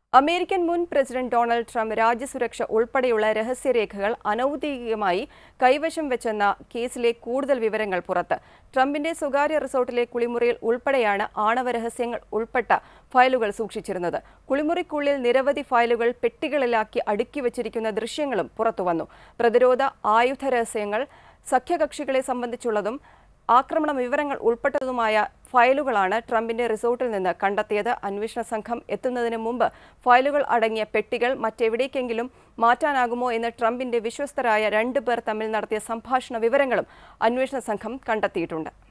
American മുൻ president Donald Trump രാജ്യസുരക്ഷ ഉൾപ്പെടെയുള്ള രഹസ്യരേഖകൾ അനൌദ്യോഗികമായി കൈവശം വെച്ചെന്ന കേസിലെ കൂടുതൽ വിവരങ്ങൾ പുറത്ത് ട്രംപിന്റെ സ്വകാര്യ റിസോർട്ടിലെ കുളിമുറിയിൽ ഉൾപ്പെടെയാണ് ആണവ രഹസ്യങ്ങൾ ഉൾപ്പെട്ട ഫയലുകൾ സൂക്ഷിച്ചിരുന്നത് കുളിമുറിക്കുള്ളിൽ നിരവധി ഫയലുകൾ പെട്ടികളിലാക്കി അടുക്കി വച്ചിരിക്കുന്ന ദൃശ്യങ്ങളും പുറത്തുവന്നു പ്രതിരോധ ആയുധ രഹസ്യങ്ങൾ സഖ്യകക്ഷികളെ സംബന്ധിച്ചുള്ളതും ആക്രമണ വിവരങ്ങൾ ഉൾപ്പെട്ടതുമായ ഫയലുകളാണ് ട്രംപിന്റെ റിസോർട്ടിൽ നിന്ന് കണ്ടെത്തിയത് അന്വേഷണ സംഘം എത്തുന്നതിന് മുമ്പ് ഫയലുകൾ അടങ്ങിയ പെട്ടികൾ മറ്റെവിടേക്കെങ്കിലും മാറ്റാനാകുമോ എന്ന് ട്രംപിന്റെ വിശ്വസ്തരായ രണ്ടു പേർ തമ്മിൽ നടത്തിയ സംഭാഷണ വിവരങ്ങളും അന്വേഷണ സംഘം കണ്ടെത്തിയിട്ടുണ്ട്